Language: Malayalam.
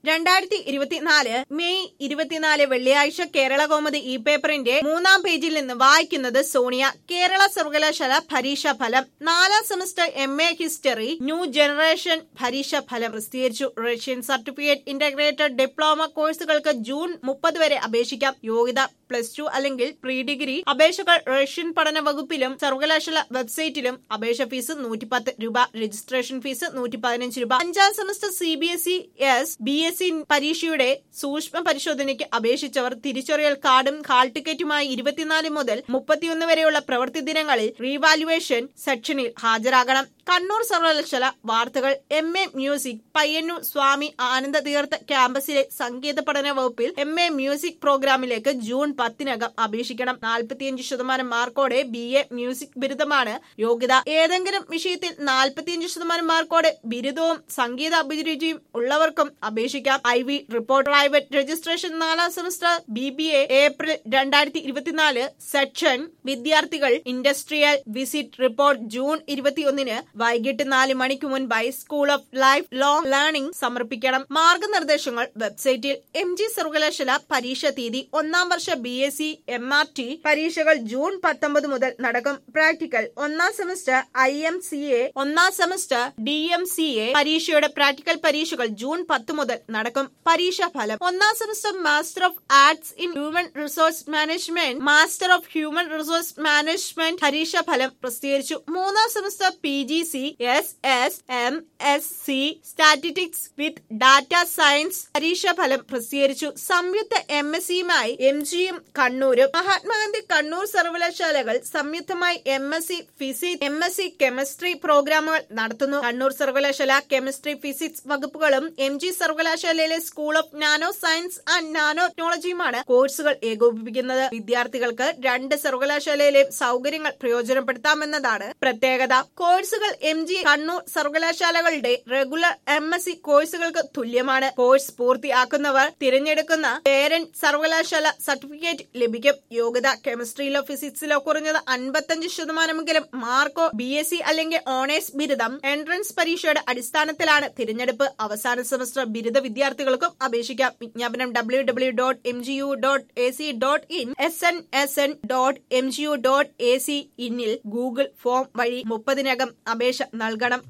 രണ്ടായിരത്തി ഇരുപത്തിനാല് മെയ് ഇരുപത്തിനാല് വെള്ളിയാഴ്ച കേരള കോമതി ഇ പേപ്പറിന്റെ മൂന്നാം പേജിൽ നിന്ന് വായിക്കുന്നത് സോണിയ കേരള സർവകലാശാല പരീക്ഷാ ഫലം നാലാം semester M A history new generation പരീക്ഷാ ഫലം പ്രസിദ്ധീകരിച്ചു റഷ്യൻ സർട്ടിഫിക്കറ്റ് ഇന്റഗ്രേറ്റഡ് ഡിപ്ലോമ കോഴ്സുകൾക്ക് ജൂൺ മുപ്പത് വരെ അപേക്ഷിക്കാം യോഗ്യത പ്ലസ് ടു അല്ലെങ്കിൽ പ്രീ ഡിഗ്രി അപേക്ഷകൾ റഷ്യൻ പഠന വകുപ്പിലും സർവകലാശാല വെബ്സൈറ്റിലും അപേക്ഷ ഫീസ് നൂറ്റിപ്പത്ത് രൂപ രജിസ്ട്രേഷൻ ഫീസ് നൂറ്റി പതിനഞ്ച് രൂപ അഞ്ചാം semester C B S E S B S C പരീക്ഷയുടെ സൂക്ഷ്മ പരിശോധനയ്ക്ക് അപേക്ഷിച്ചവർ തിരിച്ചറിയൽ കാർഡും ഹാൾ ടിക്കറ്റുമായി ഇരുപത്തിനാല് മുതൽ മുപ്പത്തിയൊന്ന് വരെയുള്ള പ്രവൃത്തി ദിനങ്ങളിൽ റീവാലുവേഷൻ സെക്ഷനിൽ ഹാജരാകണം കണ്ണൂർ സർവകലാശാല വാർത്തകൾ M A music Payyannur Swami Ananda Theertha ക്യാമ്പസിലെ സംഗീത പഠന വകുപ്പിൽ എം എ മ്യൂസിക് പ്രോഗ്രാമിലേക്ക് ജൂൺ പത്തിനകം അപേക്ഷിക്കണം നാൽപ്പത്തിയഞ്ച് ശതമാനം മാർക്കോടെ ബി എ മ്യൂസിക് ബിരുദമാണ് യോഗ്യത ഏതെങ്കിലും വിഷയത്തിൽ നാൽപ്പത്തിയഞ്ച് ശതമാനം മാർക്കോടെ ബിരുദവും സംഗീത അഭിരുചിയും ഉള്ളവർക്കും അപേക്ഷിക്കാം I V report private registration നാലാം semester B B A April രണ്ടായിരത്തി ഇരുപത്തിനാല് സെക്ഷൻ വിദ്യാർത്ഥികൾ ഇൻഡസ്ട്രിയൽ വിസിറ്റ് റിപ്പോർട്ട് ജൂൺ ഇരുപത്തിയൊന്നിന് വൈകിട്ട് നാല് മണിക്ക് മുൻപായി school of life long learning സമർപ്പിക്കണം മാർഗനിർദ്ദേശങ്ങൾ വെബ്സൈറ്റിൽ എം ജി സർവകലാശാല പരീക്ഷ തീയതി ഒന്നാം വർഷ B S C M R T പരീക്ഷകൾ ജൂൺ പത്തൊമ്പത് മുതൽ നടക്കും പ്രാക്ടിക്കൽ ഒന്നാം semester I M C A ഒന്നാം semester D M C A പരീക്ഷയുടെ പ്രാക്ടിക്കൽ പരീക്ഷകൾ ജൂൺ പത്ത് മുതൽ നടക്കും പരീക്ഷാ ഫലം ഒന്നാം semester master of arts in human resource management master of human resource management പരീക്ഷാ ഫലം പ്രസിദ്ധീകരിച്ചു മൂന്നാം semester P G C S S M S C statistics with data science പരീക്ഷാ ഫലം പ്രസിദ്ധീകരിച്ചു സംയുക്ത എം എസ് സിയുമായി എം ജിയും കണ്ണൂരും മഹാത്മാഗാന്ധി കണ്ണൂർ സർവകലാശാലകൾ സംയുക്തമായി M S C physics M S C chemistry പ്രോഗ്രാമുകൾ നടത്തുന്നു കണ്ണൂർ സർവകലാശാല കെമിസ്ട്രി ഫിസിക്സ് വകുപ്പുകളും എം ജി സർവകലാശാലയിലെ school of nano science and nano ടെക്നോളജിയുമാണ് കോഴ്സുകൾ ഏകോപിപ്പിക്കുന്നത് വിദ്യാർത്ഥികൾക്ക് രണ്ട് സർവകലാശാലയിലെയും സൗകര്യങ്ങൾ പ്രയോജനപ്പെടുത്താമെന്നതാണ് പ്രത്യേകത കോഴ്സുകൾ എം ജി കണ്ണൂർ സർവകലാശാലകളുടെ റെഗുലർ എം എസ് സി കോഴ്സുകൾക്ക് തുല്യമാണ് കോഴ്സ് പൂർത്തിയാക്കുന്നവർ തിരഞ്ഞെടുക്കുന്ന പേരന്റ് സർവകലാശാല സർട്ടിഫിക്കറ്റ് ലഭിക്കും യോഗ്യത കെമിസ്ട്രിയിലോ ഫിസിക്സിലോ കുറഞ്ഞത് അൻപത്തഞ്ച് ശതമാനമെങ്കിലും മാർക്കോ ബി എസ് സി അല്ലെങ്കിൽ ഓണേഴ്സ് ബിരുദം എൻട്രൻസ് പരീക്ഷയുടെ അടിസ്ഥാനത്തിലാണ് തിരഞ്ഞെടുപ്പ് അവസാന സെമസ്റ്റർ ബിരുദ വിദ്യാർത്ഥികൾക്കും അപേക്ഷിക്കാം വിജ്ഞാപനം W W dot M G U dot A C dot in S N S N dot M G U dot A C ഇന്നിൽ ഗൂഗിൾ ഫോം വഴി മുപ്പതിനകം അപേക്ഷ നൽകണം